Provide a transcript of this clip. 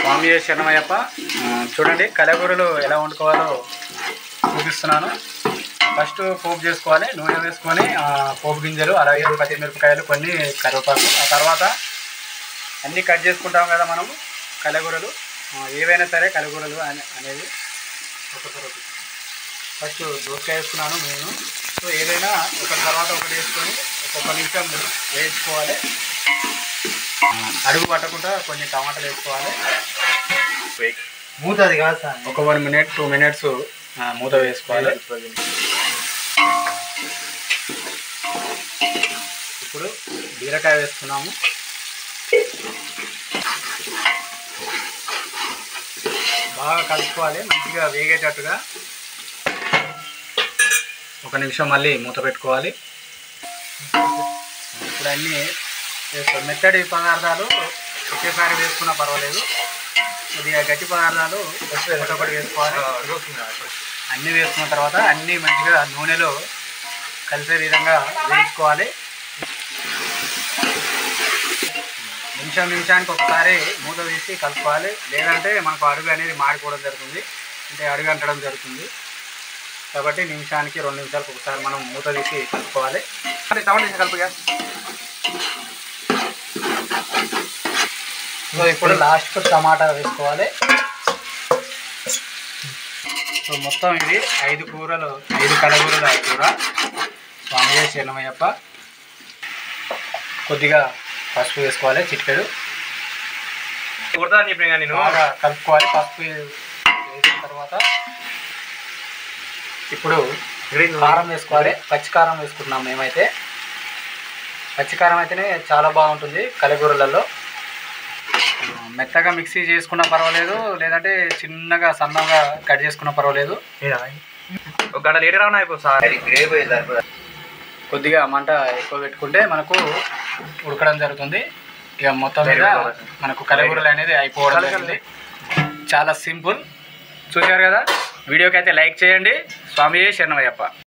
స్వామి శరణమయ్యప్ప ఆ, చూడండి కలగూరలు ఎలా వండుకోవాలో చూపిస్తున్నాను ఫస్ట్ పోపు చేసుకోవాలి నూనె వేసుకొని ఆ, పోపు గింజలు అలాగే పచ్చిమిరపకాయలు కొన్ని కరివేపాకు ఆ తర్వాత అన్నీ కట్ చేసుకుంటాం కదా మనము కలగూరలు ఆ, ఏవైనా సరే కలగూరలు అనే- అనేది ఒక్కొక్కటి ఫస్ట్ దోసకాయ వేసుకున్నాను నేను సో ఏదైనా ఒకటి తర్వాత ఒకటి వేసుకొని ఒక్కొక్క నిమిషం వేయించుకోవాలి ఆ, అడుగు పట్టకుండా కొన్ని టమాటాలు వేసుకోవాలి మూత అది కాదు సార్ ఒక వన్ మినిట్ టూ మినిట్స్ మూత వేసుకోవాలి ఇప్పుడు బీరకాయ వేసుకున్నాము బాగా కలుపుకోవాలి మంచిగా వేగేటట్టుగా ఒక నిమిషం మళ్ళీ మూత పెట్టుకోవాలి ఇప్పుడు అన్నీ వేసుకో మెత్తడి పదార్థాలు ఒకేసారి వేసుకున్నా పర్వాలేదు కొద్దిగా గట్టి పదార్థాలు ఒకటొకటి వేసుకోవాలి అన్నీ వేసుకున్న తర్వాత అన్నీ మంచిగా నూనెలో కలిసే విధంగా వేయించుకోవాలి నిమిషం నిమిషానికి ఒకసారి మూత తీసి కలుపుకోవాలి లేదంటే మనకు అడుగు అనేది మాడిపోవడం జరుగుతుంది అంటే అడుగు అంటడం జరుగుతుంది కాబట్టి నిమిషానికి రెండు నిమిషాలకు ఒకసారి మనం మూత తీసి కలుపుకోవాలి టమాటా కలుపుగా సో ఇప్పుడు లాస్ట్కు టమాటా వేసుకోవాలి సో మొత్తం ఇది ఐదు కూరలు ఐదు కలగూరల కూర స్వామి శరణమయ్యప్ప కొద్దిగా పసుపు వేసుకోవాలి చిటికెడు కొడతా అని చెప్పిన నేను బాగా కలుపుకోవాలి పసుపు వేసిన తర్వాత ఇప్పుడు కారం వేసుకోవాలి పచ్చి కారం వేసుకుంటున్నాం మేమైతే పచ్చి కారం అయితేనే చాలా బాగుంటుంది కలగూరలలో ఆ, మెత్తగా మిక్సీ చేసుకున్నా పర్వాలేదు లేదంటే చిన్నగా సన్నగా కట్ చేసుకున్నా పర్వాలేదు ఒక గంట లేట్ రావడం అయిపో సార్ కొద్దిగా మంట ఎక్కువ పెట్టుకుంటే మనకు ఉడకడం జరుగుతుంది ఇక మొత్తం మీద మనకు కలగూరలు అనేది అయిపోవడం జరిగింది చాలా సింపుల్ చూశారు కదా వీడియోకి అయితే లైక్ చేయండి స్వామి శరణమయ్యప్ప